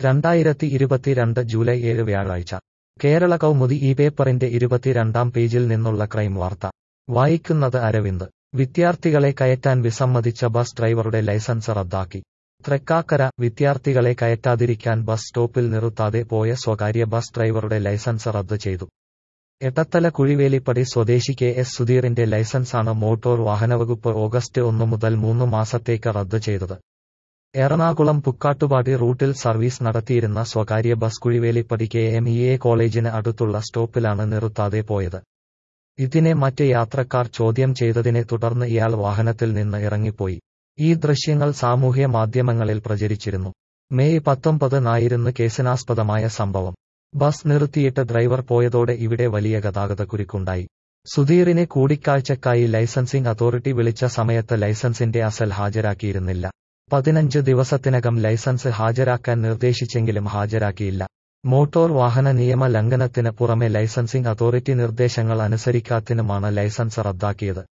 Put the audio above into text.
രണ്ടായിരത്തി ഇരുപത്തിരണ്ട് ജൂലൈ ഏഴ് വ്യാഴാഴ്ച കേരള കൗമുദി ഈ പേപ്പറിന്റെ ഇരുപത്തിരണ്ടാം പേജിൽ നിന്നുള്ള ക്രൈം വാർത്ത വായിക്കുന്നത് അരവിന്ദ് വിദ്യാർത്ഥികളെ കയറ്റാൻ വിസമ്മതിച്ച ബസ് ഡ്രൈവറുടെ ലൈസൻസ് റദ്ദാക്കി തൃക്കാക്കര വിദ്യാർത്ഥികളെ കയറ്റാതിരിക്കാൻ ബസ് സ്റ്റോപ്പിൽ നിർത്താതെ പോയ സ്വകാര്യ ബസ് ഡ്രൈവറുടെ ലൈസൻസ് റദ്ദ് ചെയ്തു എടത്തല കുഴിവേലിപ്പടി സ്വദേശി കെ എസ് സുധീറിന്റെ ലൈസൻസാണ് മോട്ടോർ വാഹനവകുപ്പ് ഓഗസ്റ്റ് ഒന്ന് മുതൽ മൂന്ന് മാസത്തേക്ക് റദ്ദ് ചെയ്തത് എറണാകുളം പുക്കാട്ടുപാടി റൂട്ടിൽ സർവീസ് നടത്തിയിരുന്ന സ്വകാര്യ bus Kuzhivelippady K M E A കോളേജിന് അടുത്തുള്ള സ്റ്റോപ്പിലാണ് നിർത്താതെ പോയത് ഇതിനെ മറ്റ് യാത്രക്കാർ ചോദ്യം ചെയ്തതിനെ തുടർന്ന് ഇയാൾ വാഹനത്തിൽ നിന്ന് ഇറങ്ങിപ്പോയി ഈ ദൃശ്യങ്ങൾ സാമൂഹ്യ മാധ്യമങ്ങളിൽ പ്രചരിച്ചിരുന്നു മെയ് പത്തൊമ്പതിനായിരുന്നു കേസിനാസ്പദമായ സംഭവം ബസ് നിർത്തിയിട്ട് ഡ്രൈവർ പോയതോടെ ഇവിടെ വലിയ ഗതാഗതക്കുരുക്കുണ്ടായി സുധീറിനെ കൂടിക്കാഴ്ചക്കായി ലൈസൻസിംഗ് അതോറിറ്റി വിളിച്ച സമയത്ത് ലൈസൻസിന്റെ അസൽ ഹാജരാക്കിയിരുന്നില്ല പതിനഞ്ച് ദിവസത്തിനകം ലൈസൻസ് ഹാജരാക്കാൻ നിർദ്ദേശിച്ചെങ്കിലും ഹാജരാക്കിയില്ല മോട്ടോർ വാഹന നിയമ ലംഘനത്തിന് പുറമെ ലൈസൻസിംഗ് അതോറിറ്റി നിർദ്ദേശങ്ങൾ അനുസരിക്കാത്തിനുമാണ് ലൈസൻസ് റദ്ദാക്കിയത്